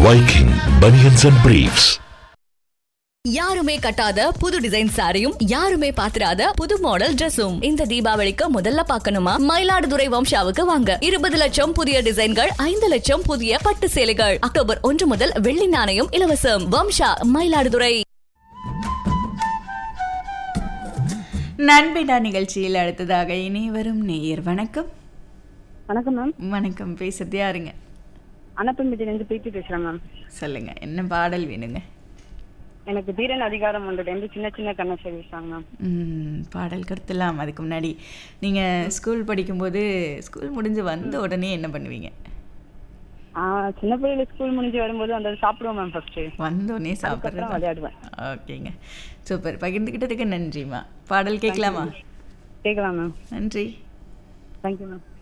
Viking Bunions and Briefs. யாருமே கட்டாத புது டிசைன் சாரியும் யாருமே பாத்திராத புது மாடல் Dressum இந்த தீபாவளிக்கு முதல்ல பார்க்கணுமா மயிலாடுதுறை வம்சாவுக்கு வாங்க இருபது லட்சம் புதிய டிசைன்கள் ஐந்து லட்சம் புதிய பட்டு சேலைகள் அக்டோபர் ஒன்று முதல் வெள்ளி நாணயம் இலவசம் வம்சா மயிலாடுதுறை நண்பிடா நிகழ்ச்சியில் அடுத்ததாக இனி வரும் நேயர் வணக்கம் வணக்கம் மேம் வணக்கம் பேசுறது யாருங்க அனப்பம்பட்டியிலேருந்து பிரீத்தி பேசுகிறேன் மேம் சொல்லுங்க என்ன பாடல் வேணுங்க எனக்கு தீரன் அதிகாரம் ஒன்றுலேருந்து சின்ன சின்ன கண்ணை சொல்லியிருக்காங்க மேம் ம், பாடல் கருத்துலாம் அதுக்கு முன்னாடி நீங்கள் ஸ்கூல் படிக்கும்போது ஸ்கூல் முடிஞ்சு வந்த உடனே என்ன பண்ணுவீங்க ஆ, சின்ன பிள்ளைல ஸ்கூல் முடிஞ்சு வரும்போது அந்த சாப்பிடுவோம் மேம் ஃபர்ஸ்ட் வந்த உடனே அதுக்கப்புறம் சாப்பிட்றது விளையாடுவேன் ஓகேங்க சூப்பர் பகிர்ந்துக்கிட்டதுக்கு நன்றிம்மா பாடல் கேட்கலாமா கேட்கலாம் மேம் நன்றி தேங்க்யூ மேம்